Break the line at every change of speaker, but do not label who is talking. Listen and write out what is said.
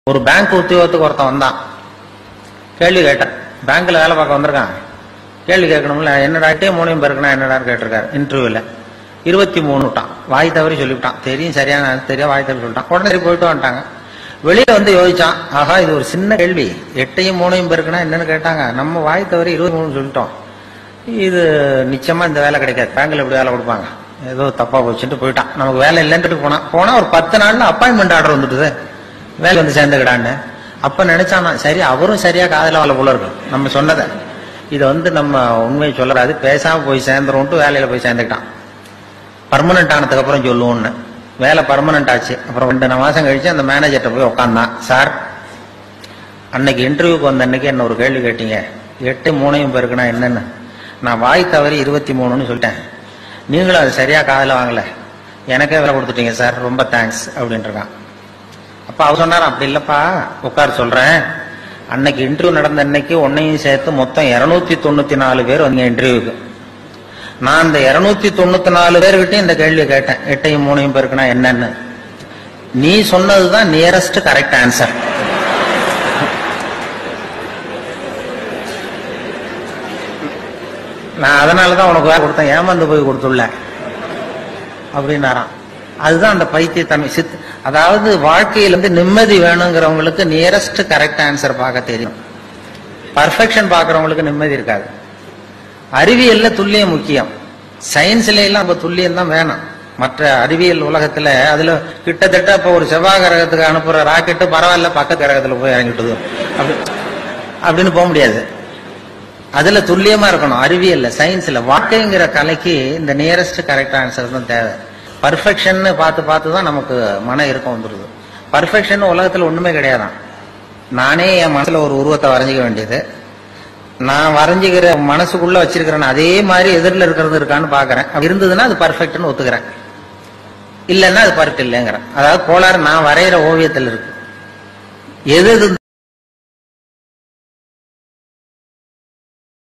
ஒரு பேங்க் உத்தியோகத்துக்கு ஒருத்தன் வந்தான் கேள்வி கேட்டேன் பேங்க்ல வேலை பார்க்க வந்திருக்கான் கேள்வி கேட்கணும்ல என்னடா டே மூணையும் பேருக்குனா என்னடான்னு கேட்டிருக்காரு இன்டர்வியூல இருபத்தி மூணு விட்டான் வாய் தவறி சொல்லிவிட்டான் தெரியும் சரியான answer தெரியும் வாய் தவறி சொல்லிட்டான் உடனே சரி போயிட்டு வந்துட்டாங்க வெளியே வந்து யோசிச்சான் ஆஹா இது ஒரு சின்ன கேள்வி எட்டையும் மூணையும் பேருக்குனா என்னன்னு கேட்டாங்க நம்ம வாய் தவறி இருபத்தி மூணு சொல்லிட்டோம் இது நிச்சயமா இந்த வேலை கிடைக்காது பேங்க்ல எப்படி வேலை கொடுப்பாங்க ஏதோ தப்பா போச்சுட்டு போயிட்டான் நமக்கு வேலை இல்லைன்ட்டு போனான் போனா ஒரு பத்து நாள்ல அப்பாயின்மெண்ட் ஆர்டர் வந்துட்டுது வேலை வந்து சேர்ந்துக்கிடான்னு அப்ப நினைச்சானா சரி அவரும் சரியா காதல வாழ போல இருக்கும் நம்ம சொன்னதை இதை வந்து நம்ம உண்மையை சொல்லக்கூடாது பேசாம போய் சேர்ந்துருவோம்ட்டு வேலையில போய் சேர்ந்துக்கிட்டான் பர்மனன்ட் ஆனதுக்கு அப்புறம் சொல்லுவோம்னு வேலை பர்மனன்ட் ஆச்சு அப்புறம் ரெண்டு மாசம் கழிச்சு அந்த மேனேஜர்கிட்ட போய் உட்காந்தான் சார் அன்னைக்கு இன்டர்வியூக்கு வந்த அன்னைக்கு என்ன ஒரு கேள்வி கேட்டீங்க எட்டு மூணையும் பேருக்குன்னா என்னன்னு நான் வாய் தவறி இருபத்தி மூணுன்னு சொல்லிட்டேன் நீங்களும் அது சரியா காதல வாங்கல எனக்கே வேலை கொடுத்துட்டீங்க சார் ரொம்ப தேங்க்ஸ் அப்படின்ட்டு இருக்கான் அப்ப அவர் சொன்னார் அப்படி இல்லப்பா உட்கார் சொல்றேன் அன்னைக்கு இன்டர்வியூ நடந்த அன்னைக்கு உன்னையும் சேர்த்து மொத்தம் இருநூத்தி தொண்ணூத்தி நாலு பேர் வந்தீங்க இன்டர்வியூக்கு நான் இந்த இருநூத்தி தொண்ணூத்தி நாலு பேர்கிட்டயும் இந்த கேள்வி கேட்டேன் எட்டையும் மூணையும் பேருக்குன்னா என்னன்னு நீ சொன்னதுதான் நியரஸ்ட் கரெக்ட் ஆன்சர் நான் அதனாலதான் உனக்கு வேலை கொடுத்தேன் ஏமாந்து போய் கொடுத்துள்ள அப்படின்னாராம் அதுதான் அந்த பைத்தியத்தன்மை சித் அதாவது வாழ்க்கையில இருந்து நிம்மதி வேணுங்கிறவங்களுக்கு நியரஸ்ட் கரெக்ட் ஆன்சர் பார்க்க தெரியும் பர்ஃபெக்ஷன் பார்க்கறவங்களுக்கு நிம்மதி இருக்காது அறிவியல்ல துல்லியம் முக்கியம் சயின்ஸ்ல எல்லாம் இப்ப துல்லியம் தான் வேணும் மற்ற அறிவியல் உலகத்துல அதுல கிட்டத்தட்ட இப்ப ஒரு செவ்வாய் கிரகத்துக்கு அனுப்புற ராக்கெட்டு பரவாயில்ல பக்கத்து கிரகத்துல போய் இறங்கிட்டுது அப்படி அப்படின்னு போக முடியாது அதுல துல்லியமா இருக்கணும் அறிவியல்ல சயின்ஸ்ல வாழ்க்கைங்கிற கலைக்கு இந்த நியரஸ்ட் கரெக்ட் ஆன்சர் தான் தேவை பர்ஃபெக்ஷன் பார்த்து பார்த்து தான் நமக்கு மன இறுக்கம் வந்துடுது பர்ஃபெக்ஷன் உலகத்துல ஒண்ணுமே கிடையாதான் நானே என் மனசுல ஒரு உருவத்தை வரைஞ்சிக்க வேண்டியது நான் வரைஞ்சிக்கிற மனசுக்குள்ள வச்சிருக்கிறேன் அதே மாதிரி எதிரில் இருக்கிறது இருக்கான்னு பாக்குறேன் அப்படி இருந்ததுன்னா அது பர்ஃபெக்ட்னு ஒத்துக்கிறேன் இல்லைன்னா அது பர்ஃபெக்ட் இல்லைங்கிறேன் அதாவது கோளாறு நான் வரைகிற ஓவியத்தில் இருக்கு எது எது